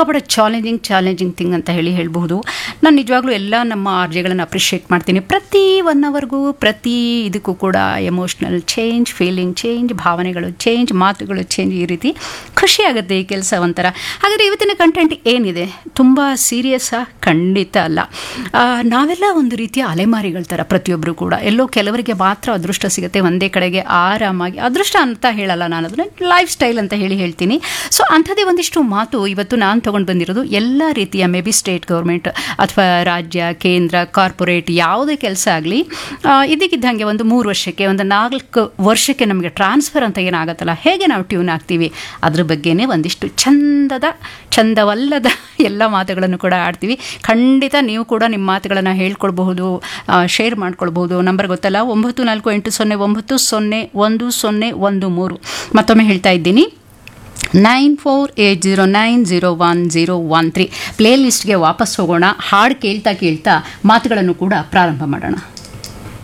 ಸಿಕ್ಕಾಪಟ್ಟೆ challenging challenging thing ಅಂತ ಹೇಳಿ ಹೇಳಬಹುದು ನಾನು ನಿಜವಾಗ್ಲೂ ಎಲ್ಲ ನಮ್ಮ ಆರ್ಜೆಗಳನ್ನು ಅಪ್ರಿಷಿಯೇಟ್ ಮಾಡ್ತೀನಿ ಪ್ರತಿ ಒನ್ ಅವರ್ಗೂ ಪ್ರತಿ ಇದಕ್ಕೂ ಕೂಡ ಎಮೋಷ್ನಲ್ ಚೇಂಜ್ ಫೀಲಿಂಗ್ ಚೇಂಜ್ ಭಾವನೆಗಳು ಚೇಂಜ್ ಮಾತುಗಳು ಚೇಂಜ್ ಈ ರೀತಿ ಖುಷಿ ಆಗುತ್ತೆ ಈ ಕೆಲಸ ಒಂಥರ ಹಾಗಾದರೆ ಇವತ್ತಿನ ಕಂಟೆಂಟ್ ಏನಿದೆ ತುಂಬ ಸೀರಿಯಸ್ಸಾ ಖಂಡಿತ ಅಲ್ಲ ಆ, ನಾವೆಲ್ಲ ಒಂದು ರೀತಿಯ ಅಲೆಮಾರಿಗಳ ಥರ ಪ್ರತಿಯೊಬ್ಬರು ಕೂಡ ಎಲ್ಲೋ ಕೆಲವರಿಗೆ ಮಾತ್ರ ಅದೃಷ್ಟ ಸಿಗುತ್ತೆ ಒಂದೇ ಕಡೆಗೆ ಆರಾಮಾಗಿ ಅದೃಷ್ಟ ಅಂತ ಹೇಳಲ್ಲ ನಾನು ಅದನ್ನ ಲೈಫ್ ಸ್ಟೈಲ್ ಅಂತ ಹೇಳಿ ಹೇಳ್ತೀನಿ ಸೊ ಅಂಥದ್ದೇ ಒಂದಿಷ್ಟು ಮಾತು ಇವತ್ತು ನಾನು ತೊಗೊಂಡು ಬಂದಿರೋದು ಎಲ್ಲ ರೀತಿಯ ಮೇ ಬಿ ಸ್ಟೇಟ್ ಗೌರ್ಮೆಂಟ್ ಅಥವಾ ರಾಜ್ಯ ಕೇಂದ್ರ ಕಾರ್ಪೊರೇಟ್ ಯಾವುದೇ ಕೆಲಸ ಆಗಲಿ ಇದಕ್ಕಿದ್ದಂಗೆ ಒಂದು ಮೂರು ವರ್ಷಕ್ಕೆ ಒಂದು ನಾಲ್ಕು ವರ್ಷಕ್ಕೆ ನಮಗೆ ಟ್ರಾನ್ಸ್ಫರ್ ಅಂತ ಏನಾಗುತ್ತಲ್ಲ ಹೇಗೆ ನಾವು ಟ್ಯೂನ್ ಆಗ್ತೀವಿ ಅದ್ರ ಬಗ್ಗೆನೇ ಒಂದಿಷ್ಟು ಚಂದದ ಚಂದವಲ್ಲದ ಎಲ್ಲ ಮಾತುಗಳನ್ನು ಕೂಡ ಆಡ್ತೀವಿ ಖಂಡಿತ ನೀವು ಕೂಡ ನಿಮ್ಮ ಮಾತುಗಳನ್ನು ಹೇಳ್ಕೊಳ್ಬಹುದು ಶೇರ್ ಮಾಡ್ಕೊಳ್ಬಹುದು ನಂಬರ್ ಗೊತ್ತಲ್ಲ ಒಂಬತ್ತು ನಾಲ್ಕು ಎಂಟು ಸೊನ್ನೆ ಒಂಬತ್ತು ಸೊನ್ನೆ ಒಂದು ಸೊನ್ನೆ ಒಂದು ಮೂರು ಮತ್ತೊಮ್ಮೆ ಹೇಳ್ತಾ ಇದ್ದೀನಿ nine four eight zero nine zero one zero one three play ಲಿಸ್ಟ್ಗೆ ವಾಪಸ್ ಹೋಗೋಣ ಹಾಡು ಕೇಳ್ತಾ ಕೇಳ್ತಾ ಮಾತುಗಳನ್ನು ಕೂಡ ಪ್ರಾರಂಭ ಮಾಡೋಣ